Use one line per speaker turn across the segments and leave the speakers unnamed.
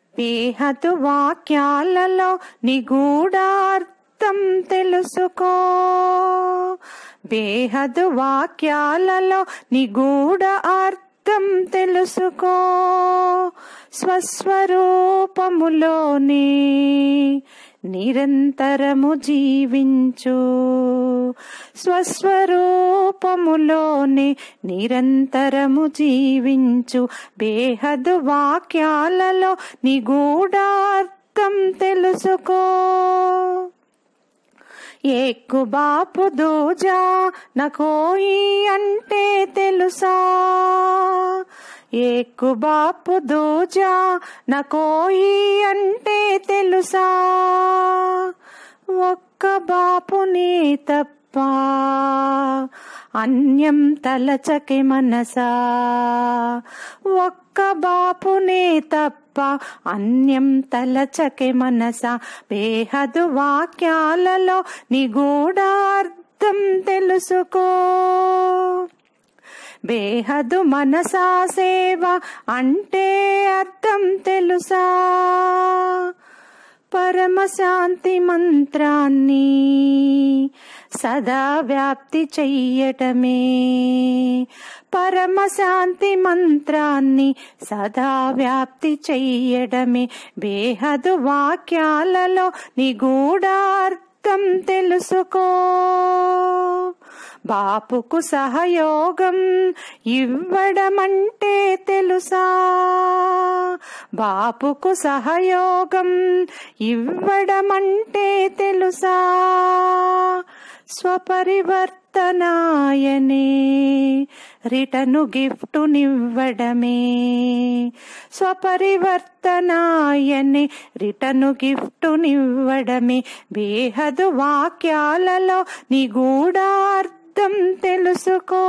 బేహదు వాక్యాలలో నిగూఢార్థం తెలుసుకో బేహదు వాక్యాలలో నిగూఢ అర్థం తెలుసుకో స్వస్వరూపములోనే నిరంతరము జీవించు స్వస్వరూపములోనే నిరంతరము జీవించు బేహదు వాక్యాలలో నిగూఢార్థం తెలుసుకో ఎక్కు బాపు దోజా నకోయి అంటే తెలుసా ఎక్కు బాపు దోజా నకోయి అంటే తెలుసా ఒక్క బాపునే తప్ప అన్యం తలచకి మనసా ఒక్క బాపునే తప్ప అన్యం తలచకి మనసా బేహదు వాక్యాలలో నిగూఢార్థం తెలుసుకో బేహదు మనసా సేవ అంటే అర్థం తెలుసా పరమశాంతి మంత్రాన్ని సదా వ్యాప్తి చెయ్యటమే పరమశాంతి మంత్రాన్ని సదా వ్యాప్తి చెయ్యడమే బేహదు వాక్యాలలో నిగూఢార్థం తెలుసుకో బాపుకు సహయోగం ఇవ్వడమంటే తెలుసా బాపుకు సహయోగం ఇవ్వడమంటే తెలుసా స్వపరివర్తనాయనే రిటను గిఫ్టునివ్వడమే స్వపరివర్తనాయనే రిటను గిఫ్టునివ్వడమే బేహదు వాక్యాలలో నిగూఢార్థం తెలుసుకో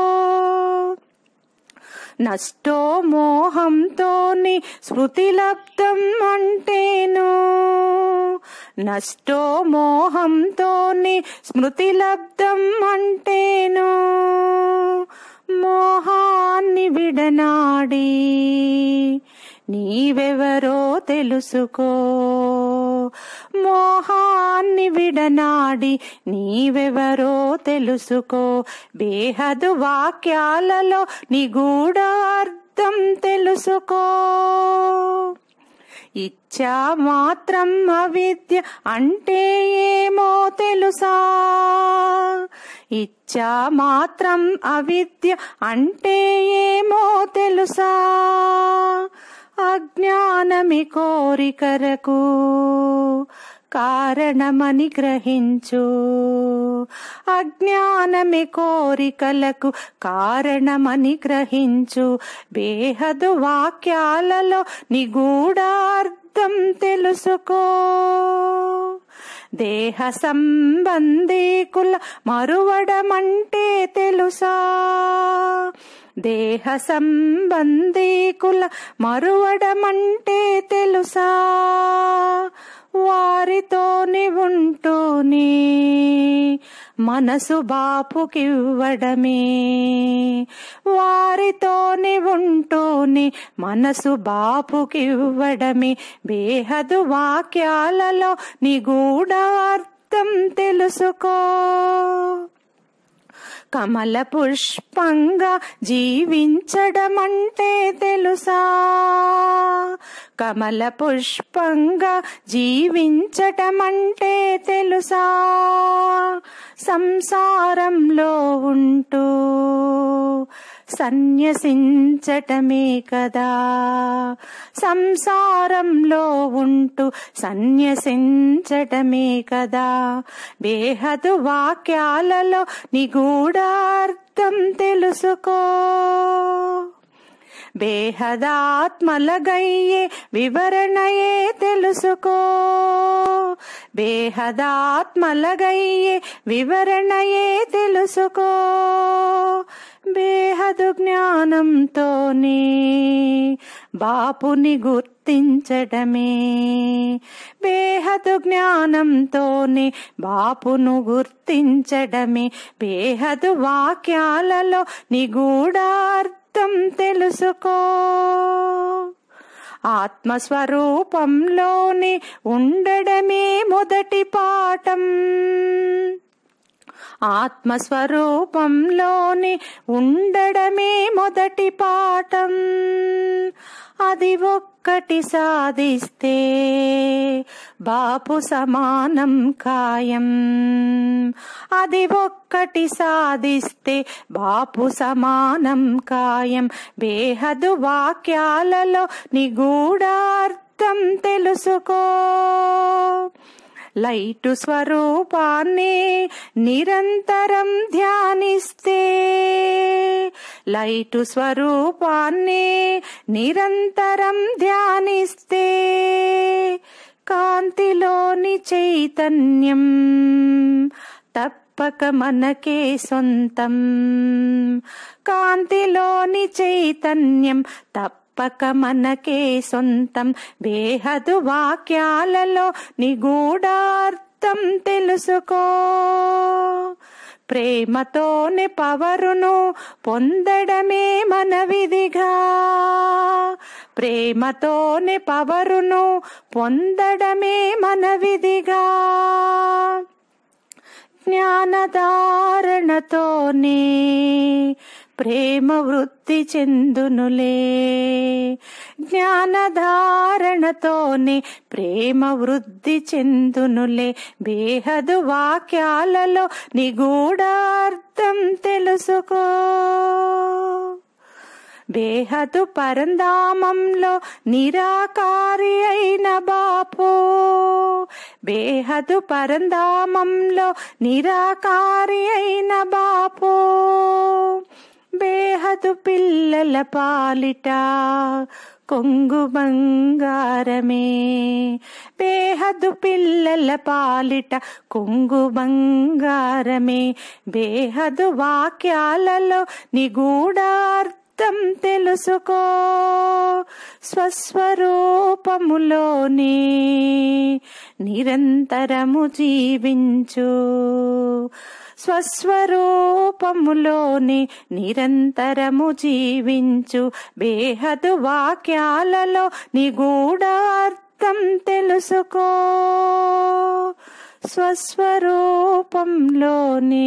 నష్టో మోహంతోని స్మృతిలబ్ధం అంటేను నష్టో మోహంతోని స్మృతిలబ్ధం అంటేను మోహాన్ని విడనాడి నీవెవరో తెలుసుకో మోహాన్ని విడనాడి నీవెవరో తెలుసుకో బేహదు వాక్యాలలో నిగూఢార్థం తెలుసుకో ఇచ్చా మాత్రం అవిద్య అంటే ఏమో తెలుసా ఇచ్చా మాత్రం అవిద్య అంటే ఏమో తెలుసా అజ్ఞానమి కోరికరకు కారణమని గ్రహించు అజ్ఞానమి కోరికలకు కారణమని గ్రహించు బేహదు వాక్యాలలో నిగూఢార్థం తెలుసుకో దేహ సంబంధీకుల మరువడమంటే తెలుసా దేహ సంబంధీకుల మరువడమంటే తెలుసా వారితోని ఉంటూనే మనసు బాపుకివ్వడమే వారితోని ఉంటూనే మనసు బాపుకివ్వడమే బేహదు వాక్యాలలో నిగూఢార్థం తెలుసుకో కమల పుష్పంగా జీవించడమంటే తెలుసా కమల పుష్పంగా జీవించటమంటే తెలుసా సంసారంలో ఉంటూ సన్యసించటమే కదా సంసారంలో ఉంటూ సన్యసించటమే కదా బేహదు వాక్యాలలో నిగూఢార్థం తెలుసుకో బేహదాత్మలగయ్యే వివరణయే తెలుసుకో బేహదాత్మలగయ్యే వివరణయే తెలుసుకో బేహదు జ్ఞానంతోనే బాపుని గుర్తించడమే బేహదు జ్ఞానంతోనే బాపును గుర్తించడమే బేహదు వాక్యాలలో నిగూఢార్థం తెలుసుకో ఆత్మస్వరూపంలోని ఉండడమే మొదటి పాఠం ఆత్మస్వరూపంలోని ఉండడమే మొదటి పాఠం అది ఒక్కటి సాధిస్తే బాపు సమానం ఖాయం అది ఒక్కటి సాధిస్తే బాపు సమానం ఖాయం బేహదు వాక్యాలలో నిగూఢార్థం తెలుసుకో లైటు స్వరూపాన్ని నిరంతరం ధ్యానిస్తే లైటు స్వరూపాన్ని నిరంతరం ధ్యానిస్తే కాంతిలోని చైతన్యం తప్పక మనకే సొంతం కాంతిలోని చైతన్యం తప్ప తప్పక మనకే సొంతం బేహదు వాక్యాలలో నిగూఢార్థం తెలుసుకో ప్రేమతోనే పవరును పొందడమే మన విధిగా ప్రేమతోనే పవరును పొందడమే మన విధిగా జ్ఞానధారణతోనే ప్రేమ వృద్ధి చెందునులే జ్ఞానధారణతోనే ప్రేమ వృద్ధి చెందునులే బేహదు వాక్యాలలో నిగూఢార్థం తెలుసుకో బేహదు పరంధామంలో నిరాకారి అయిన బాపు బేహదు పరంధామంలో నిరాకారి అయిన బాపు బేహదు పిల్లల పాలిట కొంగు బంగారమే బేహదు పిల్లల పాలిట కొంగు బంగారమే బేహదు వాక్యాలలో నిగూఢార్థం తెలుసుకో స్వస్వరూపములోనే నిరంతరము జీవించు స్వస్వరూపములోని నిరంతరము జీవించు బేహదు వాక్యాలలో నిగూఢార్థం తెలుసుకో స్వస్వరూపంలోనే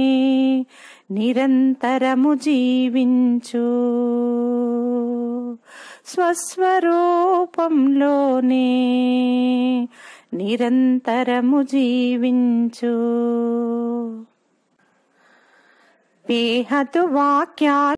నిరంతరము జీవించు స్వస్వరూపంలోనే నిరంతరము జీవించు బేహదు వాక్యా